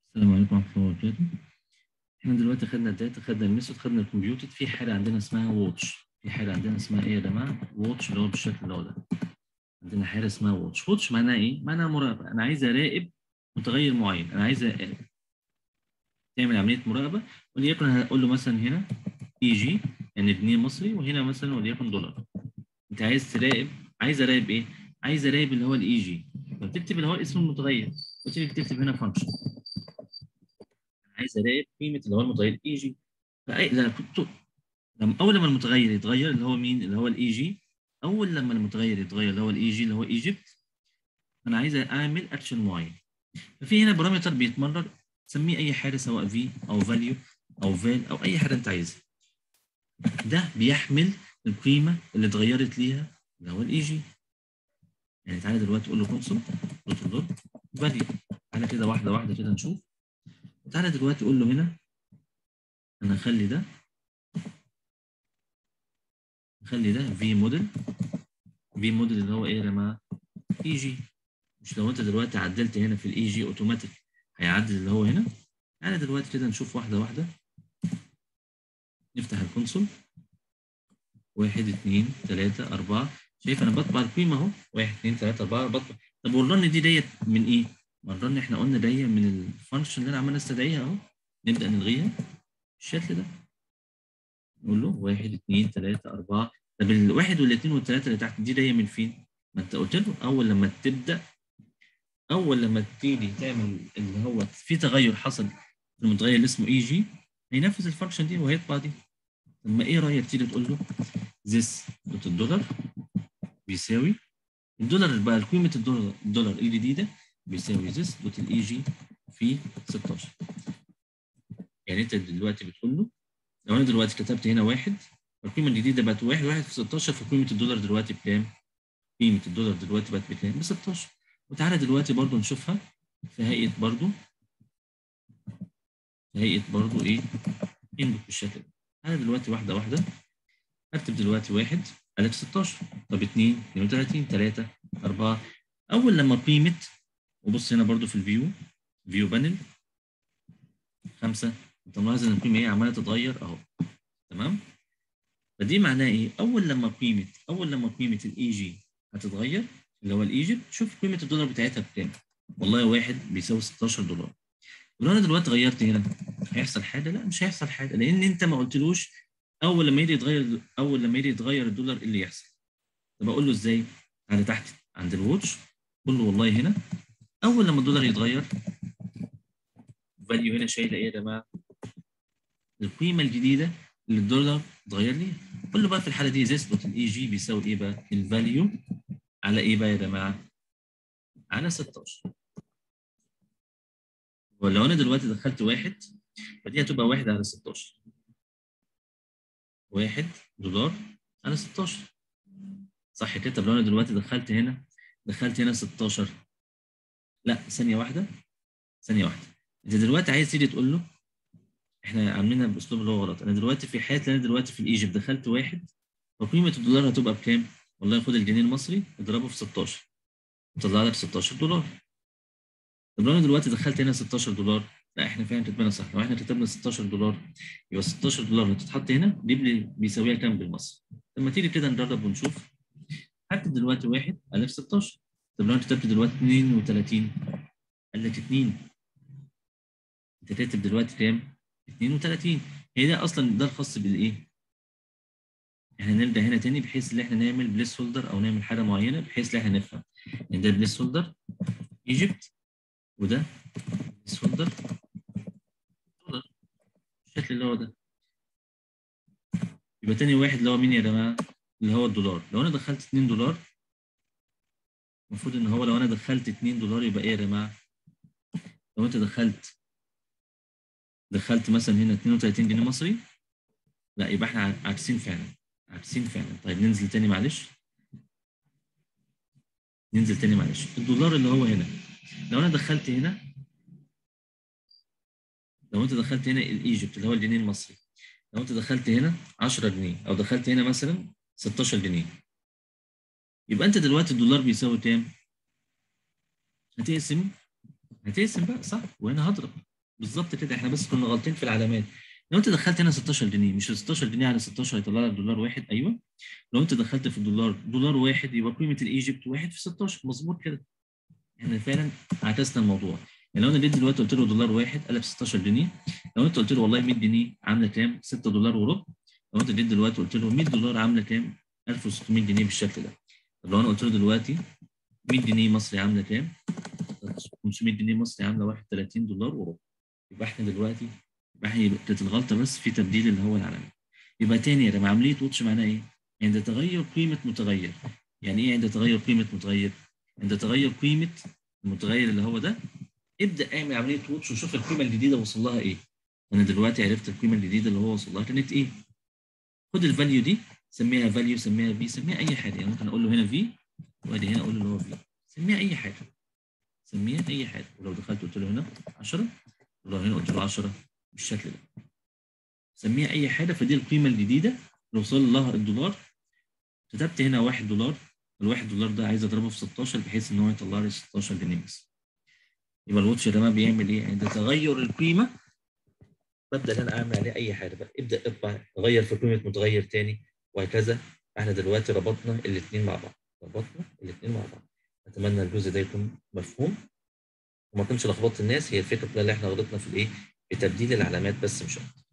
السلام عليكم ورحمة الله وبركاته. احنا دلوقتي خدنا الداتا خدنا الميثود خدنا الكمبيوتر في حاجة عندنا اسمها واتش في حاجة عندنا اسمها ايه يا جماعة؟ واتش اللي هو بالشكل اللي هو ده. عندنا حاجة اسمها واتش، واتش معناها ايه؟ معناها مراقبة، أنا عايز أراقب متغير معين، أنا عايز أ- تعمل عملية مراقبة وليكن هقول له مثلا هنا اي جي يعني جنيه مصري وهنا مثلا وليكن دولار. أنت عايز تراقب عايز أراقب ايه؟ عايز أراقب اللي هو الاي جي فبتكتب اللي هو اسم المتغير وتيجي تكتب هنا فانكشن عايز اراقب قيمه اللي هو المتغير اي جي فاي ده انا كنت لما اول لما المتغير يتغير اللي هو مين اللي هو الاي جي اول لما المتغير يتغير اللي هو الاي جي اللي هو ايجيبت انا عايز اعمل اكشن معين ففي هنا بارامتر بيتمرر تسميه اي حاجه سواء في او فاليو او فال او اي حاجه انت عايزها ده بيحمل القيمه اللي اتغيرت ليها اللي هو الاي جي يعني تعالى دلوقتي قول له كونسول دوت دوت فاليو تعالى كده واحده واحده كده نشوف تعالى دلوقتي قول له هنا انا اخلي ده اخلي ده في موديل في موديل اللي هو ايه يا جماعه اي جي مش لو انت دلوقتي عدلت هنا في الاي جي اوتوماتيك هيعدل اللي هو هنا تعالى دلوقتي كده نشوف واحده واحده نفتح الكونسول واحد اثنين ثلاثة أربعة شايف أنا بطبع القيمة أهو واحد اثنين ثلاثة أربعة بطبع طب والرن دي ديت من إيه؟ ما الرن إحنا قلنا دي من الفانكشن اللي أنا عمال أستدعيها أهو نبدأ نلغيها بالشكل ده نقول له واحد اثنين ثلاثة أربعة طب الواحد والاثنين والثلاثة اللي تحت دي جاية من فين؟ ما أنت قلت له أول لما تبدأ أول لما تيجي تعمل اللي هو في تغير حصل في المتغير اللي اسمه اي جي هينفذ الفانكشن دي وهيطبع دي لما إيه رأيك تيجي تقول له this دوت الدولار بيساوي الدولار بقى قيمة الدولار الدولار الجديدة بيساوي this دوت الاي جي في 16 يعني أنت دلوقتي بتقول له لو انا دلوقتي كتبت هنا واحد القيمه الجديده بقت واحد واحد في 16 فقيمه الدولار دلوقتي بكام؟ قيمه الدولار دلوقتي بقت بكام؟ ب 16 وتعالى دلوقتي برضو نشوفها في هيئه برضو في هيئه برضو ايه؟ انبوت بالشكل ده تعالى دلوقتي واحده واحده اكتب دلوقتي واحد قالك 16 طب 2 32 3 4 اول لما قيمه وبص هنا برضو في الفيو فيو بانل 5 انت ملاحظ ان القيمه ايه عماله تتغير اهو تمام فدي معناها ايه اول لما قيمه اول لما قيمه الاي جي هتتغير اللي هو الايجيبت شوف قيمه الدولار بتاعتها بكام والله واحد بيساوي 16 دولار ولو انا دلوقتي غيرت هنا هيحصل حاجه لا مش هيحصل حاجه لان انت ما قلتلوش اول لما يجي يتغير اول لما يجي يتغير الدولار إيه اللي يحصل طب اقول له ازاي على تحت عند الواتش قول له والله هنا اول لما الدولار يتغير فاليو هنا شايله ايه يا جماعه القيمه الجديده اللي الدولار اتغير ليها قول له بقى في الحاله دي زيس دوت الاي جي بيساوي ايه بقى الفاليو على ايه بقى يا جماعه على 16 ولو انا دلوقتي دخلت واحد فدي هتبقى واحد على 16 واحد دولار على 16 صح كده طب لو انا دلوقتي دخلت هنا دخلت هنا 16 لا ثانيه واحده ثانيه واحده انت دلوقتي عايز تيجي تقول له احنا عاملينها باسلوب اللي هو غلط انا دلوقتي في حياتي انا دلوقتي في الايجيبت دخلت واحد فقيمه الدولار هتبقى بكام؟ والله خد الجنيه المصري اضربه في 16 يطلع لك 16 دولار طب لو انا دلوقتي دخلت هنا 16 دولار لا احنا فعلا كتبنا صح لو احنا كتبنا 16 دولار يبقى 16 دولار هتتحط هنا دي بي- بيساويها كام بالمصري؟ لما تيجي كده نجرب ونشوف هكتب دلوقتي واحد الف 16 طب لو انا كتبت دلوقتي 32 قال لك 2 انت كاتب دلوقتي كام؟ 32 هي ده اصلا ده الخاص بالايه؟ احنا نرجع هنا تاني بحيث ان احنا نعمل بليس هولدر او نعمل حاجه معينه بحيث ان احنا نفهم ان ده بليس هولدر ايجيبت وده بليس هولدر دولار الشكل اللي هو ده يبقى تاني واحد اللي هو مين يا جماعه؟ اللي هو الدولار لو انا دخلت 2 دولار المفروض ان هو لو انا دخلت 2 دولار يبقى ايه يا جماعه؟ لو انت دخلت دخلت مثلا هنا 32 جنيه مصري لا يبقى احنا عاكسين فعلا عاكسين فعلا طيب ننزل تاني معلش ننزل تاني معلش الدولار اللي هو هنا لو انا دخلت هنا لو انت دخلت هنا الايجيبت اللي هو الجنيه المصري لو انت دخلت هنا 10 جنيه او دخلت هنا مثلا 16 جنيه يبقى انت دلوقتي الدولار بيساوي كام؟ هتقسم هتقسم بقى صح وهنا هضرب بالظبط كده احنا بس كنا غلطين في العلامات لو انت دخلت هنا 16 جنيه مش 16 جنيه على 16 هيطلع لك دولار واحد ايوه لو انت دخلت في الدولار دولار واحد يبقى قيمه الايجيبت واحد في 16 مظبوط كده احنا فعلا عكسنا الموضوع يعني لو انا جيت دلوقتي قلت له دولار واحد قلب 16 جنيه لو انت قلت له والله 100 جنيه عامله كام 6 دولار وربع لو انت جيت دلوقتي قلت له 100 دولار عامله كام 1600 جنيه بالشكل ده طب لو انا قلت له دلوقتي 100 جنيه مصري عامله كام 500 جنيه مصري عامله 31 دولار وربع يبقى احنا دلوقتي يبقى احنا كانت الغلطه بس في تبديل اللي هو العلامات يبقى تاني يا جماعه عمليه واتش معناها ايه؟ عند تغير قيمه متغير يعني ايه عند تغير قيمه متغير؟ عند تغير قيمه المتغير اللي هو ده ابدا اعمل عمليه واتش وشوف القيمه الجديده وصل لها ايه انا دلوقتي عرفت القيمه الجديده اللي هو وصل لها كانت ايه خد الفاليو دي سميها فاليو سميها في سميها اي حاجه يعني ممكن اقول له هنا في وادي هنا اقول له اللي هو في سميها اي حاجه سميها اي حاجه ولو دخلت قلت له هنا 10 ولو هنا قلت له 10 بالشكل ده سميها اي حاجه فدي القيمه الجديده اللي وصل لها الدولار كتبت هنا 1 دولار الواحد دولار ده عايز اضربه في 16 بحيث ان هو يطلع لي 16 جنيه بس يبقى الواتش يا جماعه بيعمل ايه؟ عند تغير القيمه ببدا ان انا اعمل عليه اي حاجه بقى ابدا اطبع غير في قيمه متغير تاني وهكذا احنا دلوقتي ربطنا الاثنين مع بعض ربطنا الاثنين مع بعض اتمنى الجزء ده يكون مفهوم وما كنتش لخبطت الناس هي الفكره كلها اللي احنا غلطنا في الايه؟ في تبديل العلامات بس مش اكتر